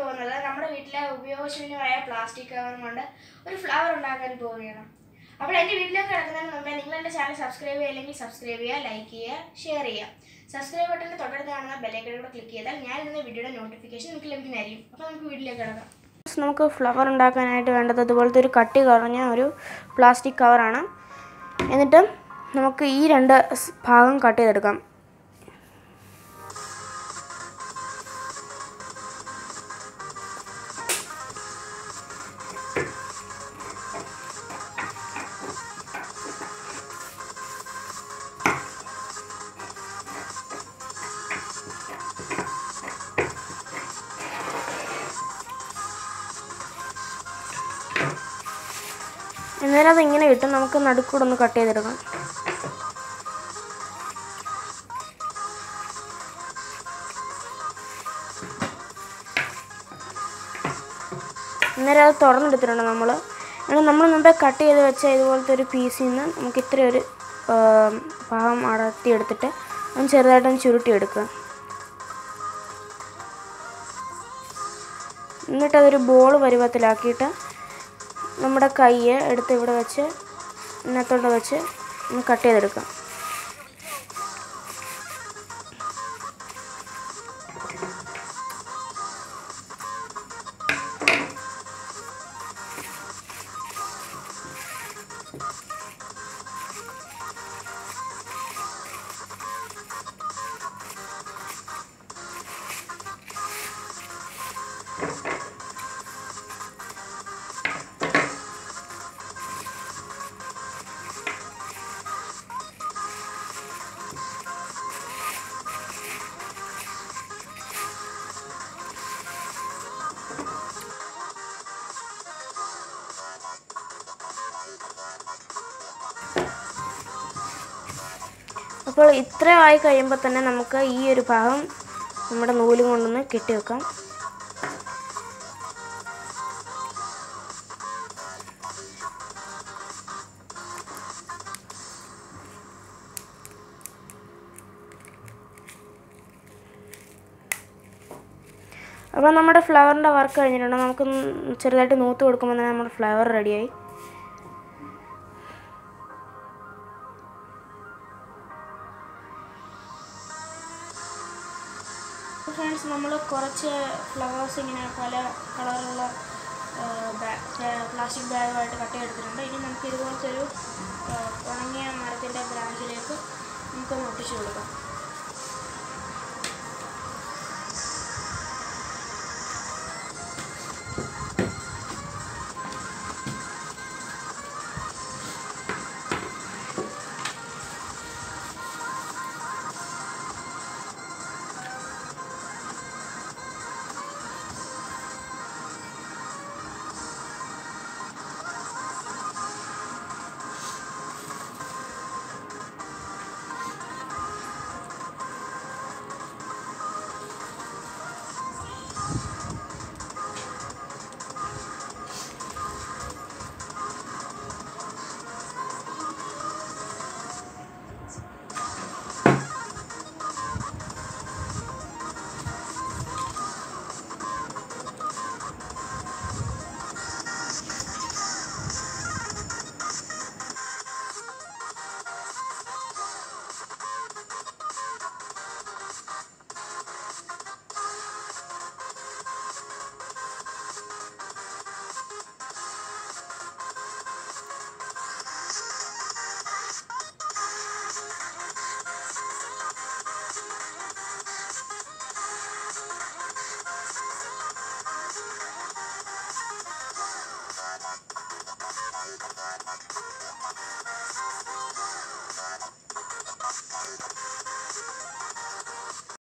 പോകുന്നത് നമ്മുടെ വീട്ടിലെ ഉപയോഗശൂന്യമായ പ്ലാസ്റ്റിക് കവർ കൊണ്ട് ഒരു ഫ്ലവർ ഉണ്ടാക്കാൻ പോവുകയാണ് അപ്പോൾ എൻ്റെ വീട്ടിലേക്ക് കിടക്കുന്നതിന് മുമ്പേ നിങ്ങൾ എൻ്റെ ചാനൽ സബ്സ്ക്രൈബ് ചെയ്യില്ലെങ്കിൽ സബ്സ്ക്രൈബ് ചെയ്യുക ലൈക്ക് ചെയ്യുക ഷെയർ ചെയ്യുക സബ്സ്ക്രൈബ് ബട്ടണിന് തൊട്ടടുത്ത് കാണുന്ന ബെല്ലൈക്കൺ കൂടെ ക്ലിക്ക് ചെയ്താൽ ഞാൻ ഇടുന്ന വീഡിയോയുടെ നോട്ടിഫിക്കേഷൻ നിങ്ങൾക്ക് ലഭിക്കുന്നതായിരിക്കും അപ്പോൾ നമുക്ക് വീട്ടിലേക്ക് കിടക്കാം നമുക്ക് ഫ്ലവർ ഉണ്ടാക്കാനായിട്ട് വേണ്ടത് ഇതുപോലത്തെ ഒരു കട്ടി കുറഞ്ഞ ഒരു പ്ലാസ്റ്റിക് കവറാണ് എന്നിട്ട് നമുക്ക് ഈ രണ്ട് സ് ഭാഗം കട്ട് ചെയ്തെടുക്കാം എന്നാലും അത് ഇങ്ങനെ കിട്ടും നമുക്ക് നടുക്കൂടെ ഒന്ന് കട്ട് ചെയ്തെടുക്കാം അന്നേരം അത് തുറന്നെടുത്തിട്ടുണ്ട് നമ്മൾ എന്നാൽ നമ്മൾ മുമ്പേ കട്ട് ചെയ്ത് വെച്ച ഇതുപോലത്തെ ഒരു പീസിൽ നിന്ന് നമുക്ക് ഇത്ര ഒരു ഭാഗം അടർത്തിയെടുത്തിട്ട് ഒന്ന് ചെറുതായിട്ടൊന്ന് ചുരുട്ടിയെടുക്കുക എന്നിട്ട് അതൊരു ബോൾ പരുവത്തിലാക്കിയിട്ട് നമ്മുടെ കൈ എടുത്ത് ഇവിടെ വെച്ച് ഇതിനകത്തോട്ട് വെച്ച് ഒന്ന് കട്ട് ചെയ്തെടുക്കാം അപ്പോൾ ഇത്ര ആയി കഴിയുമ്പോൾ തന്നെ നമുക്ക് ഈ ഒരു ഭാഗം നമ്മുടെ നൂല് കൊണ്ടൊന്ന് കെട്ടി വെക്കാം അപ്പോൾ നമ്മുടെ ഫ്ലവറിൻ്റെ വർക്ക് കഴിഞ്ഞിട്ടുണ്ട് നമുക്ക് ചെറുതായിട്ട് നൂത്ത് കൊടുക്കുമ്പോൾ തന്നെ നമ്മുടെ ഫ്ലവർ റെഡിയായി ഫ്രണ്ട്സ് നമ്മൾ കുറച്ച് ഫ്ലവേഴ്സ് ഇങ്ങനെ പല കളറുള്ള പ്ലാസ്റ്റിക് ബാഗുമായിട്ട് കട്ട് ചെയ്തെടുത്തിട്ടുണ്ട് ഇനി നമുക്ക് ഇതുപോലത്തെ ഒരു ആ, ഉണങ്ങിയ മരത്തിൻ്റെ ബ്രാഞ്ചിലേക്ക് നമുക്കൊന്ന് ഒട്ടിച്ചു കൊടുക്കാം